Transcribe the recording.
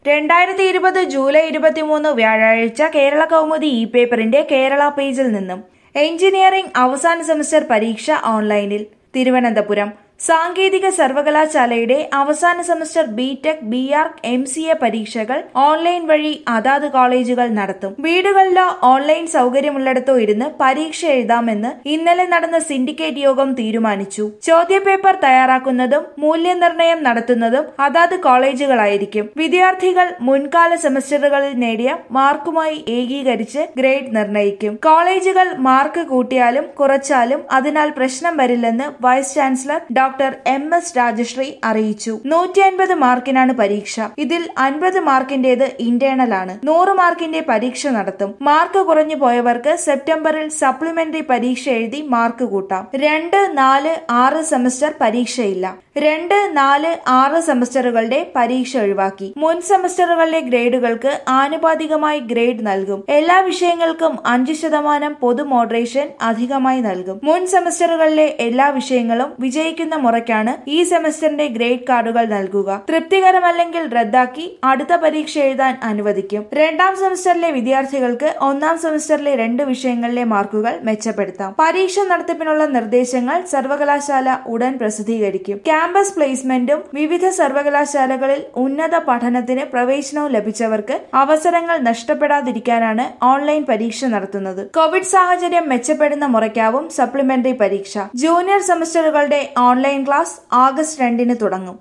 രണ്ടായിരത്തി ഇരുപത് ജൂലൈ ഇരുപത്തിമൂന്ന് വ്യാഴാഴ്ച കേരള കൗമുദി ഇ പേപ്പറിന്റെ കേരള പേജിൽ നിന്നും എഞ്ചിനീയറിംഗ് അവസാന സെമസ്റ്റർ പരീക്ഷ ഓൺലൈനിൽ തിരുവനന്തപുരം സാങ്കേതിക സർവകലാശാലയുടെ അവസാന semester B tech B arch M C A പരീക്ഷകൾ ഓൺലൈൻ വഴി അതാത് കോളേജുകൾ നടത്തും വീടുകളിലോ ഓൺലൈൻ സൗകര്യമുള്ളിടത്തോ ഇരുന്ന് പരീക്ഷ എഴുതാമെന്ന് ഇന്നലെ നടന്ന സിൻഡിക്കേറ്റ് യോഗം തീരുമാനിച്ചു ചോദ്യപേപ്പർ തയ്യാറാക്കുന്നതും മൂല്യനിർണ്ണയം നടത്തുന്നതും അതാത് കോളേജുകളായിരിക്കും വിദ്യാർത്ഥികൾ മുൻകാല സെമസ്റ്ററുകളിൽ നേടിയ മാർക്കുമായി ഏകീകരിച്ച് ഗ്രേഡ് നിർണ്ണയിക്കും കോളേജുകൾ മാർക്ക് കൂട്ടിയാലും കുറച്ചാലും അതിനാൽ പ്രശ്നം വരില്ലെന്ന് vice chancellor doctor M S Rajasree അറിയിച്ചു നൂറ്റി അൻപത് മാർക്കിനാണ് പരീക്ഷ ഇതിൽ അൻപത് മാർക്കിന്റേത് ഇന്റേണൽ ആണ് നൂറ് മാർക്കിന്റെ പരീക്ഷ നടത്തും മാർക്ക് കുറഞ്ഞു പോയവർക്ക് സെപ്റ്റംബറിൽ സപ്ലിമെന്ററി പരീക്ഷ എഴുതി മാർക്ക് കൂട്ടാം രണ്ട് നാല് ആറ് സെമസ്റ്റർ പരീക്ഷയില്ല രണ്ട് നാല് ആറ് സെമസ്റ്ററുകളുടെ പരീക്ഷ ഒഴിവാക്കി മുൻ സെമസ്റ്ററുകളിലെ ഗ്രേഡുകൾക്ക് ആനുപാതികമായി ഗ്രേഡ് നൽകും എല്ലാ വിഷയങ്ങൾക്കും അഞ്ച് ശതമാനം പൊതു മോഡറേഷൻ അധികമായി നൽകും മുൻ സെമസ്റ്ററുകളിലെ എല്ലാ വിഷയങ്ങളും വിജയിക്കുന്ന മുറയ്ക്കാണ് ഈ സെമസ്റ്ററിന്റെ ഗ്രേഡ് കാർഡുകൾ നൽകുക തൃപ്തികരമല്ലെങ്കിൽ റദ്ദാക്കി അടുത്ത പരീക്ഷ എഴുതാൻ അനുവദിക്കും രണ്ടാം സെമസ്റ്ററിലെ വിദ്യാർത്ഥികൾക്ക് ഒന്നാം സെമസ്റ്ററിലെ രണ്ട് വിഷയങ്ങളിലെ മാർക്കുകൾ മെച്ചപ്പെടുത്താം പരീക്ഷ നടത്തിപ്പിനുള്ള നിർദ്ദേശങ്ങൾ സർവകലാശാല ഉടൻ പ്രസിദ്ധീകരിക്കും ക്യാമ്പസ് പ്ലേസ്മെന്റും വിവിധ സർവകലാശാലകളിൽ ഉന്നത പഠനത്തിന് പ്രവേശനവും ലഭിച്ചവർക്ക് അവസരങ്ങൾ നഷ്ടപ്പെടാതിരിക്കാനാണ് ഓൺലൈൻ പരീക്ഷ നടത്തുന്നത് കോവിഡ് സാഹചര്യം മെച്ചപ്പെടുന്ന മുറയ്ക്കാവും സപ്ലിമെന്ററി പരീക്ഷ ജൂനിയർ സെമസ്റ്ററുകളുടെ ഓൺലൈൻ ക്ലാസ് ആഗസ്റ്റ് രണ്ടിന് തുടങ്ങും